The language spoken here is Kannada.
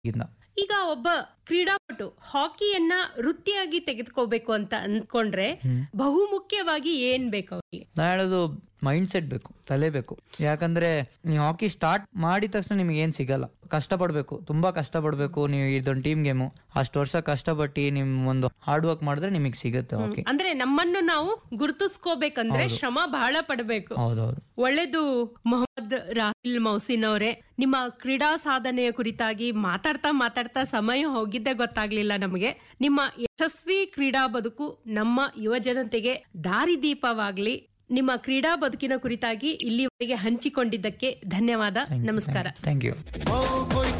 ಇಂದ ಈಗ ಒಬ್ಬ ಕ್ರೀಡಾಪಟು ಹಾಕಿಯನ್ನ ವೃತ್ತಿಯಾಗಿ ತೆಗೆದುಕೋಬೇಕು ಅಂತ ಅಂದ್ಕೊಂಡ್ರೆ ಬಹುಮುಖ್ಯವಾಗಿ ಏನ್ ಬೇಕು ಅವ್ರಿಗೆ ನಾ ಹೇಳೋದು ಮೈಂಡ್ ಸೆಟ್ ಬೇಕು ತಲೆ ಬೇಕು ಯಾಕಂದ್ರೆ ನೀವು ಹಾಕಿ ಸ್ಟಾರ್ಟ್ ಮಾಡಿದ ತಕ್ಷಣ ನಿಮ್ಗೆ ಏನ್ ಸಿಗಲ್ಲ ಕಷ್ಟ ಪಡ್ಬೇಕು ತುಂಬಾ ಕಷ್ಟ ಪಡ್ಬೇಕು ನೀವು ಇದೊಂದು ಟೀಮ್ ಗೇಮು ಅಷ್ಟು ವರ್ಷ ಕಷ್ಟಪಟ್ಟು ನಿಮ್ ಒಂದು ಹಾರ್ಡ್ ವರ್ಕ್ ಮಾಡಿದ್ರೆ ನಿಮಗೆ ಸಿಗುತ್ತೆ ಹಾಕಿ ಅಂದ್ರೆ ನಮ್ಮನ್ನು ನಾವು ಗುರುತಿಸ್ಕೋಬೇಕಂದ್ರೆ ಶ್ರಮ ಬಹಳ ಪಡಬೇಕು ಹೌದೌದು ಒಳ್ಳೇದು ಮೊಹಮ್ಮದ್ ರಾಹಿಲ್ ಮೌಸಿನ್ ಅವರೇ ನಿಮ್ಮ ಕ್ರೀಡಾ ಸಾಧನೆಯ ಕುರಿತಾಗಿ ಮಾತಾಡ್ತಾ ಮಾತಾಡ್ತಾ ಸಮಯ ಹೋಗಿದ್ದೇ ಗೊತ್ತಾಗ್ಲಿಲ್ಲ ನಮಗೆ ನಿಮ್ಮ ಯಶಸ್ವಿ ಕ್ರೀಡಾ ಬದುಕು ನಮ್ಮ ಯುವ ಜನತೆಗೆ ದಾರಿದೀಪವಾಗ್ಲಿ ನಿಮ್ಮ ಕ್ರೀಡಾ ಬದುಕಿನ ಕುರಿತಾಗಿ ಇಲ್ಲಿವರೆಗೆ ಹಂಚಿಕೊಂಡಿದ್ದಕ್ಕೆ ಧನ್ಯವಾದ ನಮಸ್ಕಾರ ಥ್ಯಾಂಕ್ ಯು हो कोई